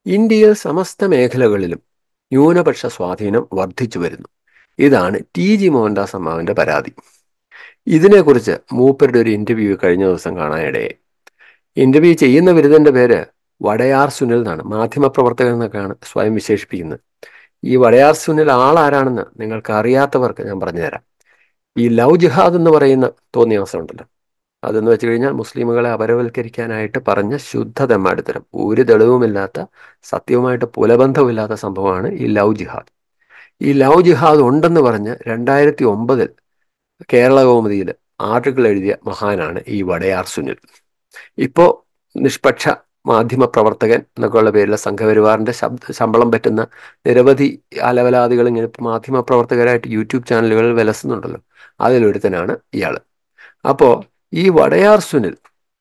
ഇന്ത്യയിൽ സമസ്ത മേഖലകളിലും ന്യൂനപക്ഷ സ്വാധീനം വർദ്ധിച്ചു വരുന്നു ഇതാണ് ടി ജി മോഹൻദാസ് അമ്മാവിന്റെ പരാതി ഇതിനെക്കുറിച്ച് മൂപ്പരുടെ ഒരു ഇന്റർവ്യൂ കഴിഞ്ഞ ദിവസം കാണാനിടയായി ഇന്റർവ്യൂ ചെയ്യുന്ന ബിരുദന്റെ പേര് വടയാർ സുനിൽ എന്നാണ് മാധ്യമപ്രവർത്തകൻ എന്നൊക്കെയാണ് സ്വയം വിശേഷിപ്പിക്കുന്നത് ഈ വടയാർ സുനിൽ ആളാരാണെന്ന് നിങ്ങൾക്ക് അറിയാത്തവർക്ക് ഞാൻ പറഞ്ഞുതരാം ഈ ലവ് ജിഹാദ് എന്ന് പറയുന്ന തോന്നിയാസം ഉണ്ടല്ലോ അതെന്ന് വെച്ച് കഴിഞ്ഞാൽ മുസ്ലിമുകളെ അപരവൽക്കരിക്കാനായിട്ട് പറഞ്ഞ ശുദ്ധ തെമ്മാടിത്തരം ഒരു തെളിവുമില്ലാത്ത സത്യവുമായിട്ട് പുലബന്ധമില്ലാത്ത സംഭവമാണ് ഈ ലവ് ജിഹാദ് ഈ ലവ് ജിഹാദ് ഉണ്ടെന്ന് പറഞ്ഞ് രണ്ടായിരത്തി ഒമ്പതിൽ കേരള കൗമുദിയിൽ ആർട്ടിക്കിൾ എഴുതിയ മഹാനാണ് ഈ വടയാർ സുനിൽ ഇപ്പോൾ നിഷ്പക്ഷ മാധ്യമ പ്രവർത്തകൻ എന്നൊക്കെയുള്ള പേരിൽ സംഘപരിവാറിന്റെ ശബ്ദ ശമ്പളം പറ്റുന്ന നിരവധി അലവലാദികൾ ഇങ്ങനെ മാധ്യമ പ്രവർത്തകരായിട്ട് യൂട്യൂബ് ചാനലുകളിൽ വിലസുന്നുണ്ടല്ലോ അതിലൊരുത്തനാണ് ഇയാൾ അപ്പോൾ ഈ വടയാർ സുനിൽ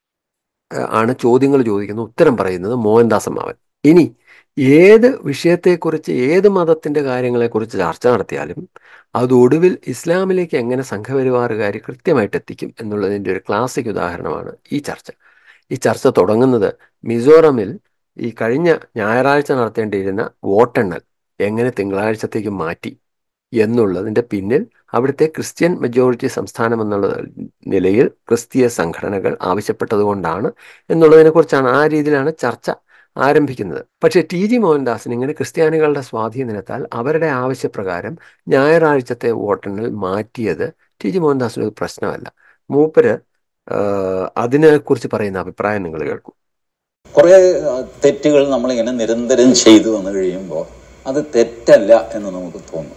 ആണ് ചോദ്യങ്ങൾ ചോദിക്കുന്നത് ഉത്തരം പറയുന്നത് മോഹൻദാസ് അമ്മാവൻ ഇനി ഏത് വിഷയത്തെക്കുറിച്ച് ഏത് മതത്തിന്റെ കാര്യങ്ങളെക്കുറിച്ച് ചർച്ച നടത്തിയാലും അത് ഒടുവിൽ ഇസ്ലാമിലേക്ക് എങ്ങനെ സംഘപരിവാറുകാർ കൃത്യമായിട്ട് എത്തിക്കും എന്നുള്ളതിൻ്റെ ഒരു ക്ലാസിക് ഉദാഹരണമാണ് ഈ ചർച്ച ഈ ചർച്ച തുടങ്ങുന്നത് മിസോറമിൽ ഈ കഴിഞ്ഞ ഞായറാഴ്ച നടത്തേണ്ടിയിരുന്ന വോട്ടെണ്ണൽ എങ്ങനെ തിങ്കളാഴ്ചത്തേക്ക് മാറ്റി എന്നുള്ളതിൻ്റെ പിന്നിൽ അവിടുത്തെ ക്രിസ്ത്യൻ മെജോറിറ്റി സംസ്ഥാനം എന്നുള്ള നിലയിൽ ക്രിസ്തീയ സംഘടനകൾ ആവശ്യപ്പെട്ടതുകൊണ്ടാണ് എന്നുള്ളതിനെക്കുറിച്ചാണ് ആ രീതിയിലാണ് ചർച്ച ആരംഭിക്കുന്നത് പക്ഷേ ടി ജി മോഹൻദാസിന് ഇങ്ങനെ ക്രിസ്ത്യാനികളുടെ സ്വാധീനത്താൽ അവരുടെ ആവശ്യപ്രകാരം ഞായറാഴ്ചത്തെ വോട്ടെണ്ണൽ മാറ്റിയത് ടി ജി മോഹൻദാസിന് ഒരു പ്രശ്നമല്ല മൂപ്പര് അതിനെക്കുറിച്ച് പറയുന്ന അഭിപ്രായം നിങ്ങൾ കേൾക്കും കുറെ തെറ്റുകൾ നമ്മളിങ്ങനെ നിരന്തരം ചെയ്തു വന്നു കഴിയുമ്പോൾ അത് തെറ്റല്ല എന്ന് നമുക്ക് തോന്നും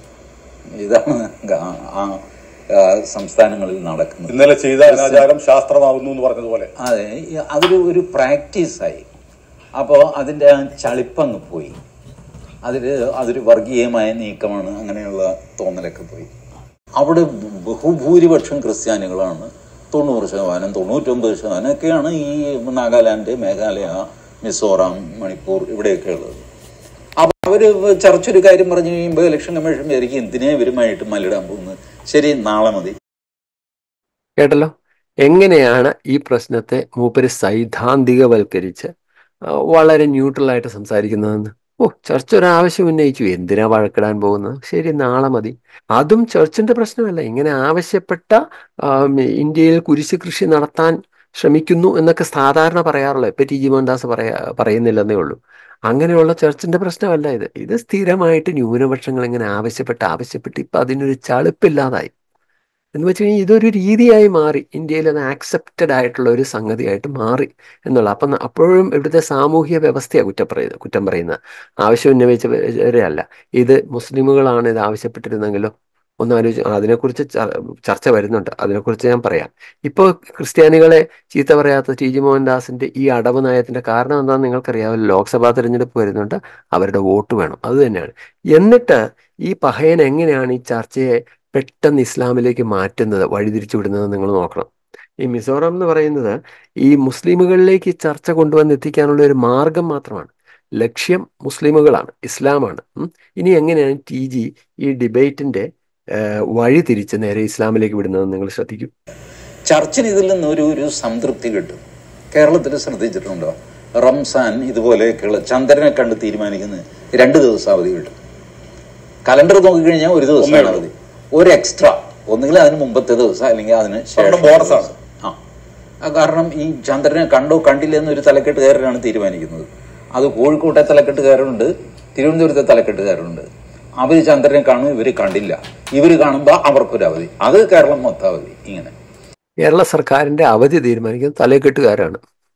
ഇതാണ് ആ സംസ്ഥാനങ്ങളിൽ നടക്കുന്നത് ഇന്നലെ ചെയ്ത അനാചാരം ശാസ്ത്രമാകുന്നു എന്ന് പറഞ്ഞതുപോലെ അതെ അതൊരു ഒരു പ്രാക്ടീസായി അപ്പോൾ അതിൻ്റെ ആ ചളിപ്പങ്ങ് പോയി അതിൽ അതൊരു വർഗീയമായ നീക്കമാണ് അങ്ങനെയുള്ള തോന്നലൊക്കെ പോയി അവിടെ ബഹുഭൂരിപക്ഷം ക്രിസ്ത്യാനികളാണ് തൊണ്ണൂറ് ശതമാനം തൊണ്ണൂറ്റൊമ്പത് ശതമാനം ഒക്കെയാണ് ഈ നാഗാലാൻഡ് മേഘാലയ മിസോറാം മണിപ്പൂർ ഇവിടെയൊക്കെ ഉള്ളത് അപ്പൊ അവര് ചർച്ച ഒരു കാര്യം പറഞ്ഞു കഴിയുമ്പോൾ ഇലക്ഷൻ കമ്മീഷൻ വിചാരിക്കും എന്തിനാ ഇവരുമായിട്ട് മല്ലിടാൻ പോകുന്നത് ശരി നാളെ മതി കേട്ടല്ലോ എങ്ങനെയാണ് ഈ പ്രശ്നത്തെ മൂപ്പര് സൈദ്ധാന്തികവൽക്കരിച്ച് വളരെ ന്യൂട്രലായിട്ട് സംസാരിക്കുന്നതെന്ന് ഓ ചർച്ച ഒരാവശ്യം ഉന്നയിച്ചു എന്തിനാ വഴക്കിടാൻ പോകുന്നത് ശരി നാളെ മതി അതും ചർച്ചിന്റെ പ്രശ്നമല്ല ഇങ്ങനെ ആവശ്യപ്പെട്ട ഇന്ത്യയിൽ കുരിശ് കൃഷി നടത്താൻ ശ്രമിക്കുന്നു എന്നൊക്കെ സാധാരണ പറയാറുള്ളൂ ഇപ്പൊ ടി ജി മോഹൻദാസ് പറയാ പറയുന്നില്ലെന്നേ ഉള്ളൂ അങ്ങനെയുള്ള ചർച്ചിന്റെ പ്രശ്നമല്ല ഇത് ഇത് സ്ഥിരമായിട്ട് ന്യൂനപക്ഷങ്ങൾ ഇങ്ങനെ ആവശ്യപ്പെട്ട് ആവശ്യപ്പെട്ട് ഇപ്പൊ അതിനൊരു ചളുപ്പില്ലാതായി എന്ന് വെച്ച് കഴിഞ്ഞാൽ ഇതൊരു രീതിയായി മാറി ഇന്ത്യയിൽ അത് ആക്സെപ്റ്റഡ് ആയിട്ടുള്ള ഒരു സംഗതിയായിട്ട് മാറി എന്നുള്ള അപ്പം അപ്പോഴും ഇവിടുത്തെ സാമൂഹ്യ വ്യവസ്ഥയാണ് കുറ്റം പറയുന്നത് കുറ്റം പറയുന്നത് ആവശ്യം ഉന്നയിച്ചവരെയല്ല ഇത് മുസ്ലിമുകളാണ് ഇത് ആവശ്യപ്പെട്ടിരുന്നെങ്കിലോ ഒന്ന് ആലോചിച്ച് അതിനെക്കുറിച്ച് ചർച്ച വരുന്നുണ്ട് അതിനെക്കുറിച്ച് ഞാൻ പറയാം ഇപ്പോൾ ക്രിസ്ത്യാനികളെ ചീത്ത പറയാത്ത ടി ജി മോഹൻദാസിന്റെ ഈ അടവ് നയത്തിന്റെ കാരണം എന്താണെന്ന് നിങ്ങൾക്കറിയാമല്ലോ ലോക്സഭാ തെരഞ്ഞെടുപ്പ് വരുന്നുണ്ട് അവരുടെ വോട്ട് വേണം അത് തന്നെയാണ് എന്നിട്ട് ഈ പഹയൻ എങ്ങനെയാണ് ഈ ചർച്ചയെ പെട്ടെന്ന് ഇസ്ലാമിലേക്ക് മാറ്റുന്നത് വഴിതിരിച്ചു വിടുന്നത് നിങ്ങൾ നോക്കണം ഈ മിസോറാം എന്ന് പറയുന്നത് ഈ മുസ്ലിമുകളിലേക്ക് ചർച്ച കൊണ്ടുവന്ന് എത്തിക്കാനുള്ള ഒരു മാർഗം മാത്രമാണ് ലക്ഷ്യം മുസ്ലിമുകളാണ് ഇസ്ലാമാണ് ഇനി എങ്ങനെയാണ് ടി ജി ഈ ഡിബേറ്റിന്റെ വഴി തിരിച്ച് നേരെ ഇസ്ലാമിലേക്ക് വിടുന്നത് നിങ്ങൾ ശ്രദ്ധിക്കും ചർച്ചിന് ഇതിൽ നിന്ന് ഒരു ഒരു സംതൃപ്തി കിട്ടും കേരളത്തിൽ ശ്രദ്ധിച്ചിട്ടുണ്ടോ റംസാൻ ഇതുപോലെയൊക്കെയുള്ള ചന്ദ്രനെ കണ്ട് തീരുമാനിക്കുന്നത് രണ്ട് ദിവസം അവധി കിട്ടും കലണ്ടർ നോക്കിക്കഴിഞ്ഞാൽ ഒരു ദിവസമാണ് അവധി ഒരു എക്സ്ട്രാ ഒന്നുകിൽ അതിന് മുമ്പത്തെ ദിവസം അല്ലെങ്കിൽ അതിന് ശേഷം ബോണസാണ് ആ കാരണം ഈ ചന്ദ്രനെ കണ്ടോ കണ്ടില്ല എന്നൊരു തലക്കെട്ടുകാരനാണ് തീരുമാനിക്കുന്നത് അത് കോഴിക്കോട്ടെ തലക്കെട്ടുകാരുണ്ട് തിരുവനന്തപുരത്തെ തലക്കെട്ടുകാരുണ്ട് അവർ ചന്ദ്രനെ കാണും ഇവർ കണ്ടില്ല ഇവർ കാണുമ്പോൾ അവർക്കൊരു അവധി അത് കേരളം മൊത്തം അവധി ഇങ്ങനെ കേരള സർക്കാരിന്റെ അവധി തീരുമാനിക്കുന്നത് തലക്കെട്ടുകാരാണ്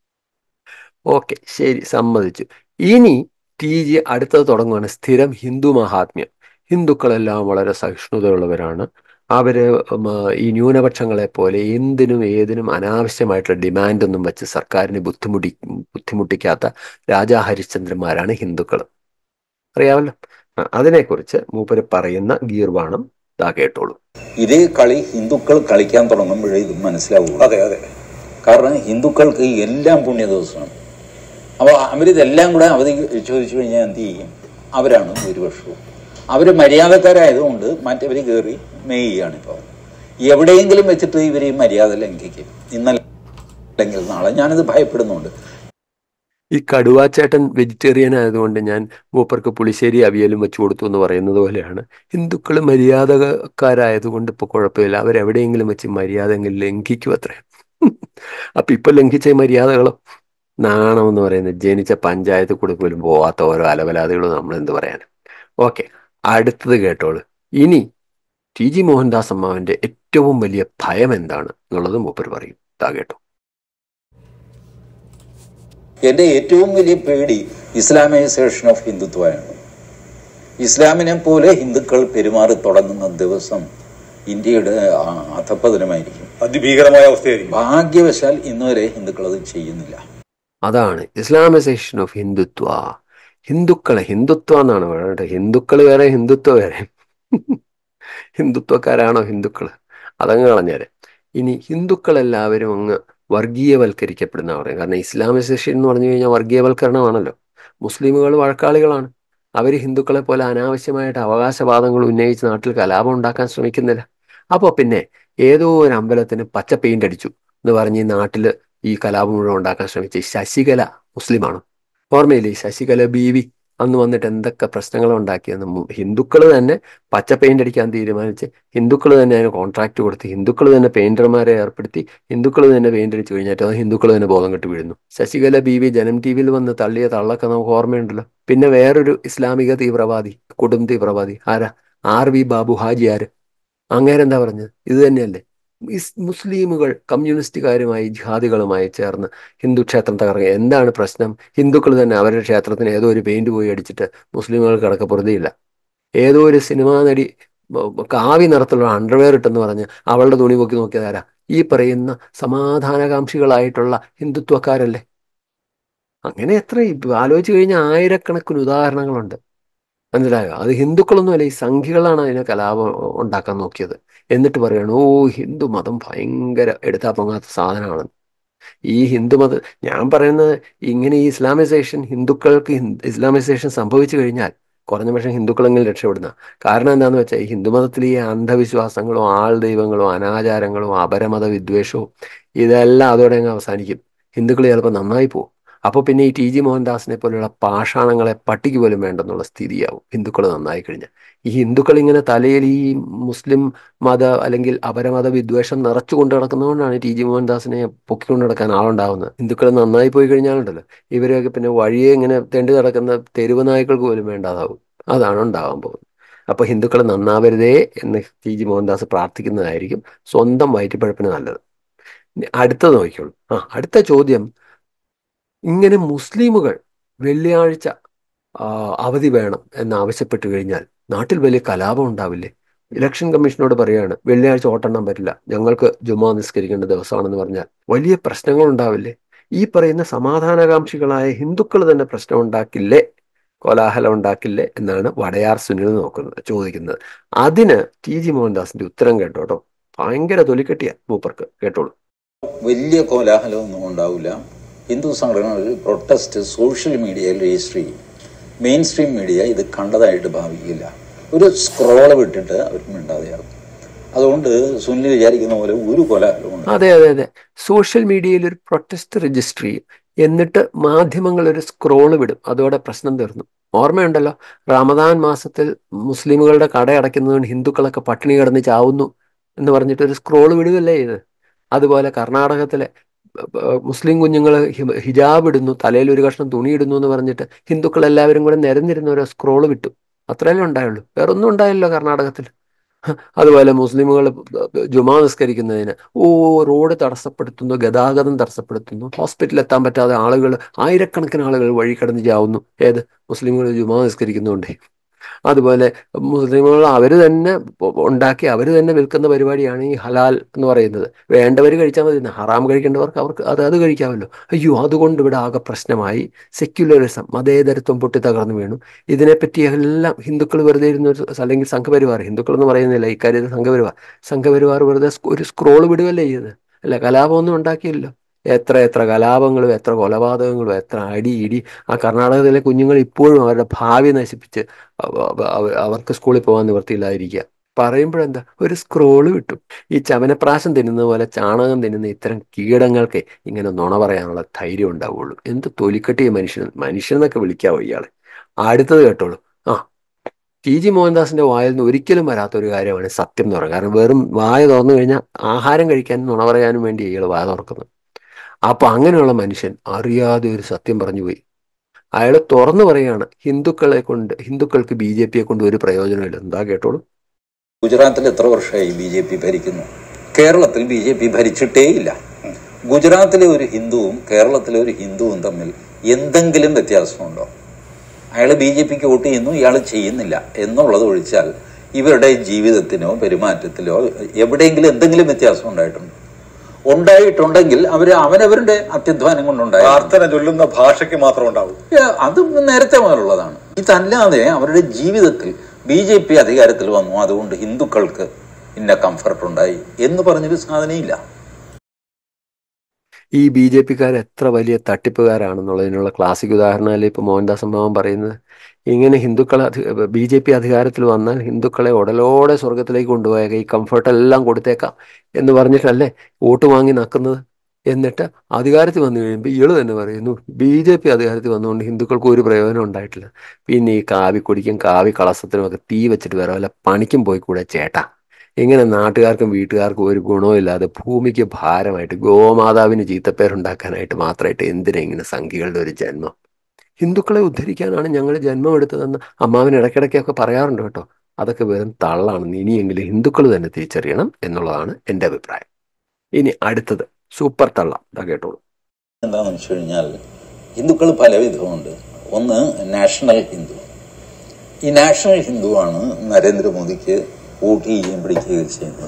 ഓക്കെ ശരി സമ്മതിച്ചു ഇനി ടി ജി അടുത്തത് തുടങ്ങുകയാണ് സ്ഥിരം ഹിന്ദു മഹാത്മ്യം ഹിന്ദുക്കളെല്ലാം വളരെ സഹിഷ്ണുതയുള്ളവരാണ് അവര് ഈ ന്യൂനപക്ഷങ്ങളെ പോലെ എന്തിനും ഏതിനും അനാവശ്യമായിട്ടുള്ള ഡിമാൻഡൊന്നും വെച്ച് സർക്കാരിനെ ബുദ്ധിമുട്ടി ബുദ്ധിമുട്ടിക്കാത്ത രാജാ ഹരിശ്ചന്ദ്രന്മാരാണ് ഹിന്ദുക്കൾ അറിയാമല്ലോ അതിനെക്കുറിച്ച് മൂപ്പര് പറയുന്ന ഗീർവാണം ഇതാ കേട്ടോളൂ ഇതേ കളി ഹിന്ദുക്കൾ കളിക്കാൻ തുടങ്ങുമ്പോഴേ ഇത് മനസ്സിലാവുള്ളൂ അതെ അതെ കാരണം ഹിന്ദുക്കൾക്ക് എല്ലാം പുണ്യ ദിവസമാണ് അപ്പോൾ അവരിതെല്ലാം കൂടെ അവധി ചോദിച്ചു കഴിഞ്ഞാൽ എന്ത് ചെയ്യും അവരാണ് ഭൂരിപക്ഷവും അവർ മര്യാദക്കാരായതുകൊണ്ട് മറ്റവർ കയറി മേയുകയാണ് ഇപ്പോൾ എവിടെയെങ്കിലും വെച്ചിട്ട് ഇവർ ഈ മര്യാദ ലംഘിക്കും ഇന്നലെ അല്ലെങ്കിൽ നാളെ ഞാനിത് ഭയപ്പെടുന്നുണ്ട് ഈ കടുവാച്ചേട്ടൻ വെജിറ്റേറിയൻ ആയതുകൊണ്ട് ഞാൻ മൂപ്പർക്ക് പുളിശ്ശേരി അവിയലും വെച്ചു കൊടുത്തു എന്ന് പറയുന്നത് പോലെയാണ് ഹിന്ദുക്കൾ മര്യാദക്കാരായതുകൊണ്ട് ഇപ്പോൾ കുഴപ്പമില്ല അവരെവിടെയെങ്കിലും വെച്ച് മര്യാദയെങ്കിലും ലംഘിക്കും അത്രേ അപ്പൊ ഇപ്പൊ ലംഘിച്ച ഈ മര്യാദകളോ നാണം എന്ന് പറയുന്നത് ജനിച്ച പഞ്ചായത്ത് കൂടി പോലും പോവാത്ത ഓരോ അലവലാദികളും നമ്മൾ എന്ത് പറയാൻ ഓക്കെ അടുത്തത് കേട്ടോളൂ ഇനി ടി ജി മോഹൻദാസ് അമ്മാവിന്റെ ഏറ്റവും വലിയ ഭയം എന്താണ് എന്നുള്ളത് മൂപ്പർ പറയും താ കേട്ടോ എൻ്റെ ഏറ്റവും വലിയ പേടി ഇസ്ലാമൈസേഷൻ ഓഫ് ഹിന്ദുത്വമാണ് ഇസ്ലാമിനെ പോലെ ഹിന്ദുക്കൾ പെരുമാറി തുടങ്ങുന്ന ദിവസം ഇന്ത്യയുടെ ആ, അധപ്പതനമായിരിക്കും അതിഭീകരമായ അവസ്ഥയായിരിക്കും ഭാഗ്യവശാൽ ഇന്നുവരെ ഹിന്ദുക്കൾ അത് ചെയ്യുന്നില്ല അതാണ് ഇസ്ലാമൈസേഷൻ ഓഫ് ഹിന്ദുത്വ ഹിന്ദുക്കളെ ഹിന്ദുത്വ എന്നാണ് പറയുന്നത് ഹിന്ദുക്കൾ വേറെ ഹിന്ദുത്വ വേറെ ഹിന്ദുത്വക്കാരാണോ ഹിന്ദുക്കൾ അതങ്ങ് കളഞ്ഞേരെ ഇനി ഹിന്ദുക്കളെല്ലാവരും അങ്ങ് വർഗീയവൽക്കരിക്കപ്പെടുന്ന പറയും കാരണം ഇസ്ലാമൈസേഷൻ എന്ന് പറഞ്ഞു കഴിഞ്ഞാൽ വർഗീയവൽക്കരണമാണല്ലോ മുസ്ലിമുകൾ വഴക്കാളികളാണ് അവർ ഹിന്ദുക്കളെ പോലെ അനാവശ്യമായിട്ട് അവകാശവാദങ്ങൾ ഉന്നയിച്ച് നാട്ടിൽ കലാപം ഉണ്ടാക്കാൻ ശ്രമിക്കുന്നില്ല അപ്പോൾ പിന്നെ ഏതോ ഒരു അമ്പലത്തിന് പച്ച പെയിന്റ് അടിച്ചു എന്ന് പറഞ്ഞ് ഈ നാട്ടിൽ ഈ കലാപം മുഴുവൻ ഉണ്ടാക്കാൻ ശ്രമിച്ച ഈ ശശികല മുസ്ലിമാണ് ഓർമ്മയില്ലേ ഈ ശശികല ബീവി അന്ന് വന്നിട്ട് എന്തൊക്കെ പ്രശ്നങ്ങൾ ഉണ്ടാക്കിയെന്ന് ഹിന്ദുക്കൾ തന്നെ പച്ച പെയിന്റ് അടിക്കാൻ തീരുമാനിച്ച് ഹിന്ദുക്കൾ തന്നെ അതിന് കോൺട്രാക്ട് കൊടുത്ത് ഹിന്ദുക്കൾ തന്നെ പെയിന്റർമാരെ ഏർപ്പെടുത്തി ഹിന്ദുക്കൾ തന്നെ പെയിന്റ് അടിച്ചു കഴിഞ്ഞിട്ട് അത് ഹിന്ദുക്കൾ തന്നെ ബോധം കെട്ട് വീഴുന്നു ശശികല ബീവി ജനം ടി വിയിൽ വന്ന് തള്ളിയ തള്ളൊക്കെ നമുക്ക് ഓർമ്മയുണ്ടല്ലോ പിന്നെ വേറൊരു ഇസ്ലാമിക തീവ്രവാദി കൊടും തീവ്രവാദി ആരാ ആർ വി ബാബു ഹാജി ആര് അങ്ങേരെന്താ പറഞ്ഞത് ഇത് തന്നെയല്ലേ ഇസ് മുസ്ലിമുകൾ കമ്മ്യൂണിസ്റ്റുകാരുമായി ജിഹാദികളുമായി ചേർന്ന് ഹിന്ദു ക്ഷേത്രം തകർക്കുക എന്താണ് പ്രശ്നം ഹിന്ദുക്കൾ തന്നെ അവരുടെ ക്ഷേത്രത്തിന് ഏതോ ഒരു പെയിന്റ് പോയി അടിച്ചിട്ട് മുസ്ലിമുകൾക്ക് കിടക്ക പൊറുതിയില്ല ഏതോ ഒരു സിനിമാ നടി ബ- ബ- കാവി നിറത്തിലുള്ള അണ്ടർവെയർ ഇട്ടെന്ന് പറഞ്ഞ് അവളുടെ തുണി പൊക്കി നോക്കിയതാരാ ഈ പറയുന്ന സമാധാനകാംക്ഷികളായിട്ടുള്ള ഹിന്ദുത്വക്കാരല്ലേ അങ്ങനെ എത്ര ഇപ്പൊ ആലോചിച്ച് കഴിഞ്ഞാൽ ആയിരക്കണക്കിന് ഉദാഹരണങ്ങളുണ്ട് മനസ്സിലായോ അത് ഹിന്ദുക്കളൊന്നുമല്ല ഈ സംഘികളാണ് അതിനെ കലാപം ഉണ്ടാക്കാൻ നോക്കിയത് എന്നിട്ട് പറയണു ഓ ഹിന്ദു മതം ഭയങ്കര എടുത്താ പൊങ്ങാത്ത സാധനമാണ് ഈ ഹിന്ദു മത ഞാൻ പറയുന്നത് ഇങ്ങനെ ഈ ഇസ്ലാമൈസേഷൻ ഹിന്ദുക്കൾക്ക് ഹിന്ദ- ഇസ്ലാമൈസേഷൻ സംഭവിച്ചു കഴിഞ്ഞാൽ കുറഞ്ഞ പക്ഷം ഹിന്ദുക്കളെങ്കിലും രക്ഷപ്പെടുന്ന കാരണം എന്താണെന്ന് വെച്ചാൽ ഈ ഹിന്ദുമതത്തിൽ ഈ അന്ധവിശ്വാസങ്ങളും ആൾ ദൈവങ്ങളും അനാചാരങ്ങളും അപരമത വിദ്വേഷവും ഇതെല്ലാം അതോടെ അങ്ങ് അവസാനിക്കും ഹിന്ദുക്കൾ ചിലപ്പോൾ നന്നായി പോകും അപ്പോൾ പിന്നെ ഈ ടി ജി മോഹൻദാസിനെ പോലെയുള്ള പാഷാണങ്ങളെ പട്ടിക്ക് പോലും വേണ്ടെന്നുള്ള സ്ഥിതിയാവും ഹിന്ദുക്കൾ നന്നായി കഴിഞ്ഞാൽ ഈ ഹിന്ദുക്കൾ ഇങ്ങനെ തലയിൽ ഈ മുസ്ലിം മത അല്ലെങ്കിൽ അപരമത വിദ്വേഷം നിറച്ചു കൊണ്ട് നടക്കുന്നതുകൊണ്ടാണ് ടി ജി മോഹൻദാസിനെ പൊക്കിക്കൊണ്ട് നടക്കാൻ ആളുണ്ടാവുന്നത് ഹിന്ദുക്കൾ നന്നായി പോയി കഴിഞ്ഞാലുണ്ടല്ലോ ഇവരെയൊക്കെ പിന്നെ വഴിയെ ഇങ്ങനെ തെണ്ടി നടക്കുന്ന തെരുവ് നായ്ക്കൾക്ക് പോലും വേണ്ടാതാവും അതാണ് ഉണ്ടാവാൻ പോകുന്നത് അപ്പൊ ഹിന്ദുക്കൾ നന്നാവരുതേ എന്ന് ടി ജി മോഹൻദാസ് പ്രാർത്ഥിക്കുന്നതായിരിക്കും സ്വന്തം വയറ്റിപ്പഴപ്പിന് നല്ലത് ഇനി അടുത്തത് നോക്കിക്കോളൂ ആ അടുത്ത ചോദ്യം ഇങ്ങനെ മുസ്ലിമുകൾ വെള്ളിയാഴ്ച ആ, അവധി വേണം എന്ന് ആവശ്യപ്പെട്ടു കഴിഞ്ഞാൽ നാട്ടിൽ വലിയ കലാപം ഉണ്ടാവില്ലേ ഇലക്ഷൻ കമ്മീഷനോട് പറയാണ് വെള്ളിയാഴ്ച വോട്ടെണ്ണാൻ പറ്റില്ല ഞങ്ങൾക്ക് ജുമാ നിസ്കരിക്കേണ്ട ദിവസമാണെന്ന് പറഞ്ഞാൽ വലിയ പ്രശ്നങ്ങൾ ഉണ്ടാവില്ലേ ഈ പറയുന്ന സമാധാനകാംക്ഷികളായ ഹിന്ദുക്കൾ തന്നെ പ്രശ്നം ഉണ്ടാക്കില്ലേ കോലാഹലം ഉണ്ടാക്കില്ലേ എന്നാണ് വടയാർ സുനിൽ നോക്കുന്നത് ചോദിക്കുന്നത് അതിന് ടി ജി മോഹൻദാസിന്റെ ഉത്തരം കേട്ടോട്ടോ ഭയങ്കര തൊലിക്കെട്ടിയ മൂപ്പർക്ക് കേട്ടോളൂ വലിയ കോലാഹലമൊന്നും ഉണ്ടാവില്ല ഹിന്ദു സംഘടനകൾ പ്രൊട്ടസ്റ്റ് സോഷ്യൽ മീഡിയയിൽ രജിസ്റ്റർ ചെയ്യും മെയിൻ സ്ട്രീം മീഡിയ ഇത് കണ്ടതായിട്ട് ഭാവിക്കില്ല ഒരു സ്ക്രോള് വിട്ടിട്ട് അവർ മിണ്ടാതെയാകും അതുകൊണ്ട് സുനിൽ വിചാരിക്കുന്ന പോലെ ഒരു കോലാഹലവും ഉണ്ടാവില്ല. അതെ അതെ അതെ സോഷ്യൽ മീഡിയയിൽ ഒരു പ്രൊട്ടസ്റ്റ് രജിസ്റ്റർ ചെയ്യും എന്നിട്ട് മാധ്യമങ്ങൾ ഒരു സ്ക്രോള് വിടും അതോടെ പ്രശ്നം തീർന്നു ഓർമ്മയുണ്ടല്ലോ റമദാൻ മാസത്തിൽ മുസ്ലിമുകളുടെ കട അടയ്ക്കുന്നതുകൊണ്ട് ഹിന്ദുക്കളൊക്കെ പട്ടിണി കിടന്ന് ചാവുന്നു എന്ന് പറഞ്ഞിട്ട് ഒരു സ്ക്രോള് വിടുകയല്ലേ ഇത് അതുപോലെ കർണാടകത്തിലെ ഏർ, മുസ്ലിം കുഞ്ഞുങ്ങൾ ഹിജാബ് ഇടുന്നു തലയിൽ ഒരു കഷ്ണം തുണി ഇടുന്നു എന്ന് പറഞ്ഞിട്ട് ഹിന്ദുക്കൾ എല്ലാവരും കൂടെ നിരന്നിരുന്ന ഒരു സ്ക്രോള് വിട്ടു അത്രയല്ലേ ഉണ്ടായുള്ളൂ വേറൊന്നും ഉണ്ടായില്ലല്ലോ കർണാടകത്തിൽ അതുപോലെ മുസ്ലിമുകൾ ജുമാ നിസ്കരിക്കുന്നതിന് ഓ റോഡ് തടസ്സപ്പെടുത്തുന്നു ഗതാഗതം തടസ്സപ്പെടുത്തുന്നു ഹോസ്പിറ്റലിൽ എത്താൻ പറ്റാതെ ആളുകൾ ആയിരക്കണക്കിന് ആളുകൾ വഴി കടന്ന് ചാവുന്നു ഏത് മുസ്ലിമുകൾ ജുമാ നിസ്കരിക്കുന്നുണ്ട് അതുപോലെ മുസ്ലിമുകൾ അവർ തന്നെ ഉണ്ടാക്കി അവർ തന്നെ വിൽക്കുന്ന പരിപാടിയാണ് ഈ ഹലാൽ എന്ന് പറയുന്നത് വേണ്ടവർ കഴിച്ചാൽ മതി ഹറാം കഴിക്കേണ്ടവർക്ക് അവർക്ക് അത് അത് കഴിക്കാമല്ലോ അയ്യോ അതുകൊണ്ട് ഇവിടെ ആകെ പ്രശ്നമായി സെക്യുലറിസം മതേതരത്വം പൊട്ടി തകർന്നു വീണു ഇതിനെപ്പറ്റി എല്ലാം ഹിന്ദുക്കൾ വെറുതെ ഇരുന്ന ഒരു അല്ലെങ്കിൽ സംഘപരിവാർ ഹിന്ദുക്കൾ എന്ന് പറയുന്നില്ല ഇക്കാര്യത്തിൽ സംഘപരിവാർ സംഘപരിവാർ വെറുതെ സ് ഒരു സ്ക്രോൾ വിടുകയല്ലേ ചെയ്തത് അല്ല കലാപമൊന്നും ഉണ്ടാക്കിയില്ലല്ലോ എത്ര എത്ര കലാപങ്ങളും എത്ര കൊലപാതകങ്ങളും എത്ര അടി ഇടി ആ കർണാടകത്തിലെ കുഞ്ഞുങ്ങൾ ഇപ്പോഴും അവരുടെ ഭാവി നശിപ്പിച്ച് അവ- അവ- അവ- അവർക്ക് സ്കൂളിൽ പോകാൻ നിവൃത്തിയില്ലാതിരിക്കുക പറയുമ്പോഴെന്താ ഒരു സ്ക്രോള് കിട്ടും ഈ ചവനപ്രാശം തിന്നുന്ന പോലെ ചാണകം തിന്നുന്ന ഇത്തരം കീടങ്ങൾക്ക് ഇങ്ങനെ നുണ പറയാനുള്ള ധൈര്യം ഉണ്ടാവുള്ളൂ എന്ത് തൊലിക്കട്ടിയ മനുഷ്യൻ മനുഷ്യനെന്നൊക്കെ വിളിക്കാവോ ഇയാളെ അടുത്തത് കേട്ടോളൂ ആ ടി ജി മോഹൻദാസിന്റെ വായിൽ നിന്ന് ഒരിക്കലും വരാത്ത ഒരു കാര്യമാണ് സത്യം എന്ന് പറയുന്നത് കാരണം വെറും വായ തുറന്നു കഴിഞ്ഞാൽ ആഹാരം കഴിക്കാനും നുണ പറയാനും വേണ്ടി ഇയാൾ വായ തുറക്കുന്നത് അപ്പൊ അങ്ങനെയുള്ള മനുഷ്യൻ അറിയാതെ ഒരു സത്യം പറഞ്ഞു പോയി അയാൾ തുറന്നു പറയുകയാണ് ഹിന്ദുക്കളെ കൊണ്ട് ഹിന്ദുക്കൾക്ക് ബി ജെ പിയെ കൊണ്ട് ഒരു പ്രയോജനമില്ല എന്താ കേട്ടോളൂ ഗുജറാത്തിൽ എത്ര വർഷമായി ബി ജെ പി ഭരിക്കുന്നു കേരളത്തിൽ ബി ജെ പി ഭരിച്ചിട്ടേയില്ല ഗുജറാത്തിലെ ഒരു ഹിന്ദുവും കേരളത്തിലെ ഒരു ഹിന്ദുവും തമ്മിൽ എന്തെങ്കിലും വ്യത്യാസമുണ്ടോ അയാൾ ബി ജെ പിക്ക് വോട്ട് ചെയ്യുന്നു ഇയാൾ ചെയ്യുന്നില്ല എന്നുള്ളത് ഒഴിച്ചാൽ ഇവരുടെ ജീവിതത്തിനോ പെരുമാറ്റത്തിലോ എവിടെയെങ്കിലും എന്തെങ്കിലും വ്യത്യാസം ഉണ്ടായിട്ടുണ്ട് ഉണ്ടായിട്ടുണ്ടെങ്കിൽ അവർ അവരവരുടെ അത്യധ്വാനം കൊണ്ടുണ്ടായി പ്രാർത്ഥന ചൊല്ലുന്ന ഭാഷയ്ക്ക് മാത്രം ഉണ്ടാവും അത് നേരത്തെ മുതലുള്ളതാണ് ഇതല്ലാതെ അവരുടെ ജീവിതത്തിൽ ബി ജെ പി അധികാരത്തിൽ വന്നു അതുകൊണ്ട് ഹിന്ദുക്കൾക്ക് ഇന്ന കംഫർട്ട് ഉണ്ടായി എന്ന് പറഞ്ഞൊരു സാധനയില്ല ഈ ബി ജെ പിക്കാർ എത്ര വലിയ തട്ടിപ്പുകാരാണെന്നുള്ളതിനുള്ള ക്ലാസിക് ഉദാഹരണമല്ലേ ഇപ്പോൾ മോഹൻദാസ് അമ്മാവൻ പറയുന്നത് ഇങ്ങനെ ഹിന്ദുക്കളെ ബി ജെ പി അധികാരത്തിൽ വന്നാൽ ഹിന്ദുക്കളെ ഉടലോടെ സ്വർഗത്തിലേക്ക് കൊണ്ടുപോയേക്കാം ഈ കംഫർട്ടെല്ലാം കൊടുത്തേക്കാം എന്ന് പറഞ്ഞിട്ടല്ലേ വോട്ട് വാങ്ങി നക്കുന്നത് എന്നിട്ട് അധികാരത്തിൽ വന്നു കഴിയുമ്പോൾ ഇയാൾ തന്നെ പറയുന്നു ബി ജെ പി അധികാരത്തിൽ വന്നുകൊണ്ട് ഹിന്ദുക്കൾക്ക് ഒരു പ്രയോജനം ഉണ്ടായിട്ടില്ല പിന്നെ ഈ കാവി കൊടിക്കും കാവി കളസത്തിനും ഒക്കെ തീ വെച്ചിട്ട് വേറെ വല്ല പണിക്കും പോയി കൂടെ ചേട്ടാ ഇങ്ങനെ നാട്ടുകാർക്കും വീട്ടുകാർക്കും ഒരു ഗുണവും ഇല്ലാതെ ഭൂമിക്ക് ഭാരമായിട്ട് ഗോമാതാവിന് ചീത്തപ്പേരുണ്ടാക്കാനായിട്ട് മാത്രമായിട്ട് എന്തിനാ ഇങ്ങനെ സംഖ്യകളുടെ ഒരു ജന്മം ഹിന്ദുക്കളെ ഉദ്ധരിക്കാനാണ് ഞങ്ങൾ ജന്മം എടുത്തതെന്ന് അമ്മാവൻ ഇടയ്ക്കിടയ്ക്കൊക്കെ പറയാറുണ്ട് കേട്ടോ അതൊക്കെ വെറും തള്ളാണെന്ന് ഇനിയെങ്കിലും ഹിന്ദുക്കൾ തന്നെ തിരിച്ചറിയണം എന്നുള്ളതാണ് എൻ്റെ അഭിപ്രായം ഇനി അടുത്തത് സൂപ്പർ തള്ള ഇതാ കേട്ടോളൂ എന്താണെന്ന് വെച്ച് കഴിഞ്ഞാൽ ഹിന്ദുക്കൾ പല വിധമുണ്ട് ഒന്ന് നാഷണൽ ഹിന്ദു ഈ നാഷണൽ ഹിന്ദുവാണ് നരേന്ദ്രമോദിക്ക് വോട്ട് ചെയ്യുകയും പിടിക്കുകയും ചെയ്യുന്നത്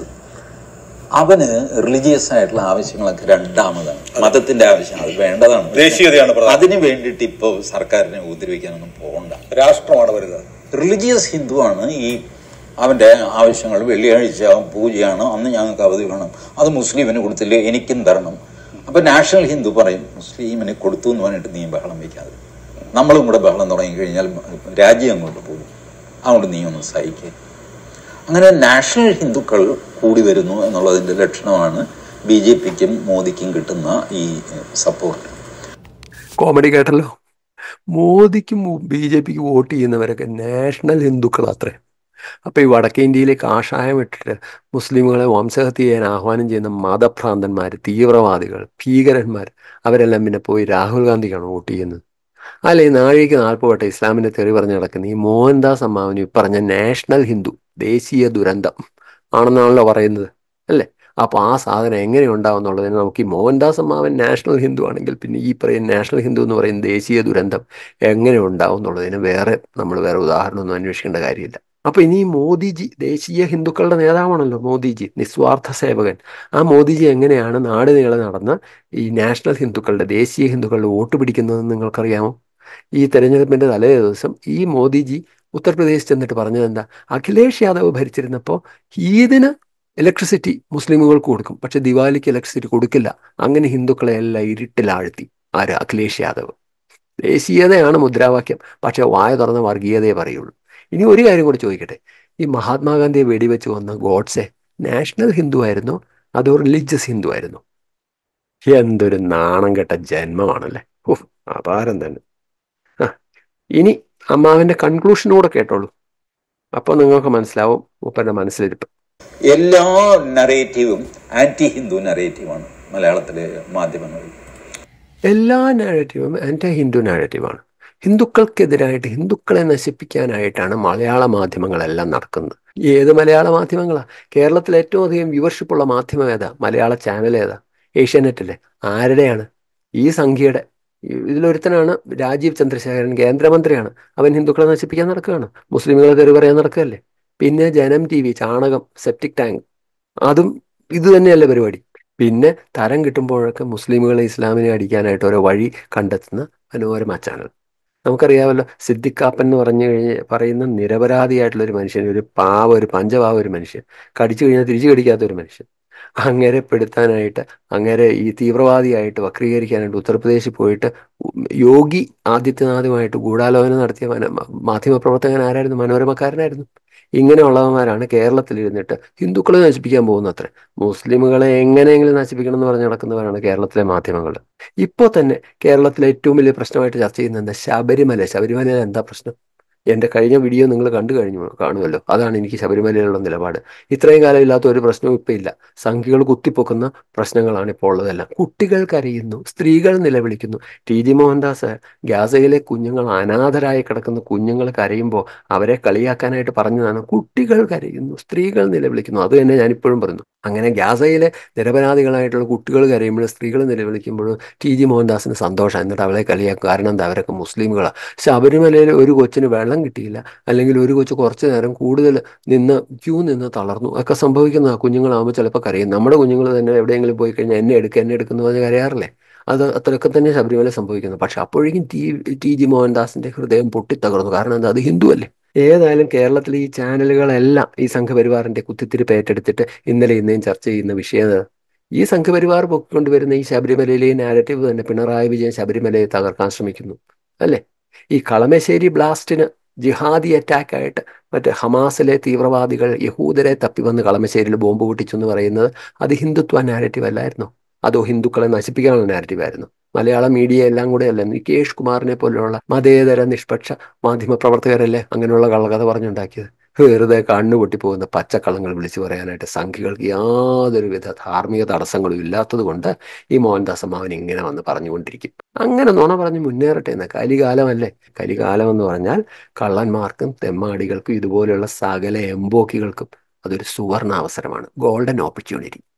അവന് റിലീജിയസ് ആയിട്ടുള്ള ആവശ്യങ്ങളൊക്കെ രണ്ടാമതാണ് മതത്തിന്റെ ആവശ്യം അത് വേണ്ടതാണ് ദേശീയതയാണ് പ്രധാനം അതിന് വേണ്ടിയിട്ട് ഇപ്പോൾ സർക്കാരിനെ ഉപദ്രവിക്കാനൊന്നും പോകണ്ട രാഷ്ട്രമാണ് വരുന്നത് റിലീജിയസ് ഹിന്ദുവാണ് ഈ അവന്റെ ആവശ്യങ്ങൾ വെള്ളിയാഴ്ച പൂജയാണ് അന്ന് ഞങ്ങൾക്ക് അവധി വേണം അത് മുസ്ലിമിന് കൊടുത്തില്ലേ എനിക്കും തരണം അപ്പൊ നാഷണൽ ഹിന്ദു പറയും മുസ്ലിമിന് കൊടുത്തു എന്ന് പറഞ്ഞിട്ട് നീ ബഹളം വയ്ക്കാതെ നമ്മളും കൂടെ ബഹളം തുടങ്ങി കഴിഞ്ഞാൽ രാജ്യം അങ്ങോട്ട് പോകും അതുകൊണ്ട് നീ ഒന്ന് സഹിക്കുക അങ്ങനെ നാഷണൽ ഹിന്ദുക്കൾ കൂടി വരുന്നു എന്നുള്ളതിന്റെ ലക്ഷണമാണ് ബി ജെ പിക്കും മോദിക്കും കിട്ടുന്ന ഈ സപ്പോർട്ട് കോമഡി കേട്ടല്ലോ മോദിക്കും ബി ജെ പിക്ക് വോട്ട് ചെയ്യുന്നവരൊക്കെ നാഷണൽ ഹിന്ദുക്കൾ അത്രേ അപ്പൊ ഈ വടക്കേ ഇന്ത്യയിലെ കാഷായം ഇട്ടിട്ട് മുസ്ലിമുകളെ വംശഹത്യ ചെയ്യാൻ ആഹ്വാനം ചെയ്യുന്ന മതഭ്രാന്തന്മാർ തീവ്രവാദികൾ ഭീകരന്മാർ അവരെല്ലാം പിന്നെ പോയി രാഹുൽ ഗാന്ധിക്കാണ് വോട്ട് ചെയ്യുന്നത് അല്ല ഈ നാഴിക നാൽപ്പത് വട്ടം ഇസ്ലാമിന്റെ തെറി പറഞ്ഞ് നടക്കുന്ന ഈ മോഹൻദാസ് അമ്മാവന് ഈ പറഞ്ഞ നാഷണൽ ഹിന്ദു ദേശീയ ദുരന്തം ആണെന്നാണല്ലോ പറയുന്നത് അല്ലേ അപ്പോൾ ആ സാധനം എങ്ങനെ ഉണ്ടാവും എന്നുള്ളതിന് നമുക്ക് ഈ മോഹൻദാസ് അമ്മാവൻ നാഷണൽ ഹിന്ദു ആണെങ്കിൽ പിന്നെ ഈ പറയുന്ന നാഷണൽ ഹിന്ദു എന്ന് പറയുന്ന ദേശീയ ദുരന്തം എങ്ങനെ ഉണ്ടാവും എന്നുള്ളതിന് വേറെ നമ്മൾ വേറെ ഉദാഹരണമൊന്നും അന്വേഷിക്കേണ്ട കാര്യമില്ല അപ്പൊ ഇനി മോദിജി ദേശീയ ഹിന്ദുക്കളുടെ നേതാവാണല്ലോ മോദിജി നിസ്വാർത്ഥ സേവകൻ ആ മോദിജി എങ്ങനെയാണ് നാട് നീളെ നടന്ന ഈ നാഷണൽ ഹിന്ദുക്കളുടെ ദേശീയ ഹിന്ദുക്കളുടെ വോട്ട് പിടിക്കുന്നതെന്ന് നിങ്ങൾക്കറിയാമോ ഈ തെരഞ്ഞെടുപ്പിന്റെ തലേ ദിവസം ഈ മോദിജി ഉത്തർപ്രദേശ് ചെന്നിട്ട് പറഞ്ഞത് എന്താ അഖിലേഷ് യാദവ് ഭരിച്ചിരുന്നപ്പോൾ ഈദിന് ഇലക്ട്രിസിറ്റി മുസ്ലിമുകൾക്ക് കൊടുക്കും പക്ഷെ ദിവാലിക്ക് ഇലക്ട്രിസിറ്റി കൊടുക്കില്ല അങ്ങനെ ഹിന്ദുക്കളെ എല്ലാം ഇരുട്ടിലാഴ്ത്തി ആര് അഖിലേഷ് യാദവ് ദേശീയതയാണ് മുദ്രാവാക്യം പക്ഷെ വായ തുറന്ന വർഗീയതയെ പറയുള്ളൂ ഇനി ഒരു കാര്യം കൂടി ചോദിക്കട്ടെ ഈ മഹാത്മാഗാന്ധിയെ വെടിവെച്ച് വന്ന ഗോഡ്സെ നാഷണൽ ഹിന്ദു ആയിരുന്നോ അതോ റിലീജിയസ് ഹിന്ദു ആയിരുന്നോ എന്തൊരു നാണം കെട്ട ജന്മമാണല്ലേ ഓഹ് അപാരം തന്നെ ആ ഇനി അമ്മാവിന്റെ കൺക്ലൂഷനൂടെ കേട്ടോളൂ അപ്പോൾ നിങ്ങൾക്ക് മനസ്സിലാവും മൂപ്പരുടെ മനസ്സിലിരിപ്പ് എല്ലാ നറേറ്റീവും ആന്റി ഹിന്ദു നറേറ്റീവാണ് മലയാളത്തിലെ മാധ്യമങ്ങളിൽ എല്ലാ നാരറ്റീവും ആൻറ്റി ഹിന്ദു നാരറ്റീവാണ് ഹിന്ദുക്കൾക്കെതിരായിട്ട് ഹിന്ദുക്കളെ നശിപ്പിക്കാനായിട്ടാണ് മലയാള മാധ്യമങ്ങളെല്ലാം നടക്കുന്നത് ഏത് മലയാള മാധ്യമങ്ങളാ കേരളത്തിൽ ഏറ്റവും അധികം വ്യൂവർഷിപ്പ് ഉള്ള മാധ്യമം ഏതാ മലയാള ചാനൽ ഏതാ ഏഷ്യാനെറ്റല്ലേ ആരുടെയാണ് ഈ സംഖ്യയുടെ ഇതിലൊരുത്തനാണ് രാജീവ് ചന്ദ്രശേഖരൻ കേന്ദ്രമന്ത്രിയാണ് അവൻ ഹിന്ദുക്കളെ നശിപ്പിക്കാൻ നടക്കുകയാണ് മുസ്ലിമുകളെ തെറി പറയാൻ നടക്കുകയല്ലേ പിന്നെ ജനം ടി വി ചാണകം സെപ്റ്റിക് ടാങ്ക് അതും ഇത് തന്നെയല്ലേ പരിപാടി പിന്നെ തരം കിട്ടുമ്പോഴൊക്കെ മുസ്ലിമുകളെ ഇസ്ലാമിനെ അടിക്കാനായിട്ട് ഓരോ വഴി കണ്ടെത്തുന്ന മനോരമ ചാനൽ നമുക്കറിയാമല്ലോ സിദ്ദിഖാപ്പൻ എന്ന് പറഞ്ഞു കഴിഞ്ഞ് പറയുന്ന നിരപരാധിയായിട്ടുള്ള ഒരു മനുഷ്യൻ ഒരു പാവ ഒരു പഞ്ചപാവ ഒരു മനുഷ്യൻ കടിച്ചു കഴിഞ്ഞാൽ തിരിച്ചു കടിക്കാത്ത ഒരു മനുഷ്യൻ അങ്ങേരെ പെടുത്താനായിട്ട് അങ്ങേരെ ഈ തീവ്രവാദിയായിട്ട് വക്രീകരിക്കാനായിട്ട് ഉത്തർപ്രദേശിൽ പോയിട്ട് യോഗി ആദിത്യനാഥുമായിട്ട് ഗൂഢാലോചന നടത്തിയ മന മാധ്യമപ്രവർത്തകൻ ആരായിരുന്നു മനോരമക്കാരനായിരുന്നു ഇങ്ങനെയുള്ളവന്മാരാണ് കേരളത്തിലിരുന്നിട്ട് ഹിന്ദുക്കളെ നശിപ്പിക്കാൻ പോകുന്ന അത്ര മുസ്ലിമുകളെ എങ്ങനെയെങ്കിലും നശിപ്പിക്കണം എന്ന് പറഞ്ഞ് നടക്കുന്നവരാണ് കേരളത്തിലെ മാധ്യമങ്ങൾ ഇപ്പോൾ തന്നെ കേരളത്തിലെ ഏറ്റവും വലിയ പ്രശ്നമായിട്ട് ചർച്ച ചെയ്യുന്നത് എന്താ ശബരിമല ശബരിമലയിൽ എന്താ പ്രശ്നം എൻ്റെ കഴിഞ്ഞ വീഡിയോ നിങ്ങൾ കണ്ടു കഴിഞ്ഞു കാണുമല്ലോ അതാണ് എനിക്ക് ശബരിമലയിലുള്ള നിലപാട് ഇത്രയും കാലം ഇല്ലാത്ത ഒരു പ്രശ്നവും ഇപ്പം ഇല്ല സംഖ്യകൾ കുത്തിപ്പൊക്കുന്ന പ്രശ്നങ്ങളാണ് ഇപ്പോൾ ഉള്ളതെല്ലാം കുട്ടികൾ കരയുന്നു സ്ത്രീകൾ നിലവിളിക്കുന്നു ടി ജി മോഹൻദാസ് ഗാസയിലെ കുഞ്ഞുങ്ങൾ അനാഥരായി കിടക്കുന്ന കുഞ്ഞുങ്ങൾ കരയുമ്പോൾ അവരെ കളിയാക്കാനായിട്ട് പറഞ്ഞതാണ് കുട്ടികൾ കരയുന്നു സ്ത്രീകൾ നിലവിളിക്കുന്നു അത് തന്നെ ഞാനിപ്പോഴും പറയുന്നു അങ്ങനെ ഗാസയിലെ നിരപരാധികളായിട്ടുള്ള കുട്ടികൾ കരയുമ്പോഴും സ്ത്രീകൾ നിലവിളിക്കുമ്പോഴും ടി ജി മോഹൻദാസിന് സന്തോഷം എന്നിട്ട് അവളെ കളിയാക്കും കാരണം എന്താ അവരൊക്കെ മുസ്ലിമുകളാണ് ശബരിമലയിൽ ഒരു കൊച്ചിന് വെള്ളം കിട്ടിയില്ല അല്ലെങ്കിൽ ഒരു കൊച്ചു കുറച്ച് നേരം കൂടുതൽ നിന്ന് ക്യൂ നിന്ന് തളർന്നു ഒക്കെ സംഭവിക്കുന്ന കുഞ്ഞുങ്ങളാകുമ്പോൾ ചിലപ്പോൾ കരയും നമ്മുടെ കുഞ്ഞുങ്ങൾ തന്നെ എവിടെയെങ്കിലും പോയി കഴിഞ്ഞാൽ എന്നെ എടുക്കുക എന്നെ എടുക്കുന്ന പറഞ്ഞ് കരയാറില്ലേ അത് അത്രയൊക്കെ തന്നെ ശബരിമല സംഭവിക്കുന്നത് പക്ഷെ അപ്പോഴേക്കും ടി ടി ജി മോഹൻദാസിന്റെ ഹൃദയം പൊട്ടിത്തകർന്നു കാരണം എന്താ അത് ഹിന്ദു അല്ലേ ഏതായാലും കേരളത്തിലെ ഈ ചാനലുകളെല്ലാം ഈ സംഘപരിവാറിന്റെ കുത്തിത്തിരിപ്പ് ഏറ്റെടുത്തിട്ട് ഇന്നലെ ഇന്നേയും ചർച്ച ചെയ്യുന്ന വിഷയം ഈ സംഘപരിവാർ പൊക്കിക്കൊണ്ടുവരുന്ന ഈ ശബരിമലയിലെ നാരറ്റീവ് തന്നെ പിണറായി വിജയൻ ശബരിമലയെ തകർക്കാൻ ശ്രമിക്കുന്നു അല്ലേ ഈ കളമശ്ശേരി ബ്ലാസ്റ്റിന് ജിഹാദി അറ്റാക്കായിട്ട് മറ്റേ ഹമാസിലെ തീവ്രവാദികൾ യഹൂദരെ തപ്പി വന്ന് കളമശ്ശേരിയിൽ ബോംബ് പൊട്ടിച്ചു എന്ന് പറയുന്നത് അത് ഹിന്ദുത്വ നാരറ്റീവ് അല്ലായിരുന്നോ അതോ ഹിന്ദുക്കളെ നശിപ്പിക്കാനുള്ള നാരറ്റീവ് ആയിരുന്നു മലയാള മീഡിയ എല്ലാം കൂടെ അല്ല നികേഷ് കുമാറിനെ പോലെയുള്ള മതേതര നിഷ്പക്ഷ മാധ്യമ പ്രവർത്തകരല്ലേ അങ്ങനെയുള്ള കള്ളകഥ പറഞ്ഞുണ്ടാക്കിയത് വെറുതെ കണ്ണുപൊട്ടിപ്പോകുന്ന പച്ചക്കള്ളങ്ങൾ വിളിച്ചു പറയാനായിട്ട് സംഖ്യകൾക്ക് യാതൊരുവിധ ധാർമ്മിക തടസ്സങ്ങളും ഇല്ലാത്തത് കൊണ്ട് ഈ മോഹൻദാസ് അമ്മാവൻ ഇങ്ങനെ വന്ന് പറഞ്ഞുകൊണ്ടിരിക്കും അങ്ങനെ നുണ പറഞ്ഞ് മുന്നേറട്ടെ എന്ന് കലികാലമല്ലേ കലികാലം എന്ന് പറഞ്ഞാൽ കള്ളന്മാർക്കും തെമ്മാടികൾക്കും ഇതുപോലെയുള്ള സകല എംബോക്കികൾക്കും അതൊരു സുവർണ അവസരമാണ് ഗോൾഡൻ ഓപ്പർച്യൂണിറ്റി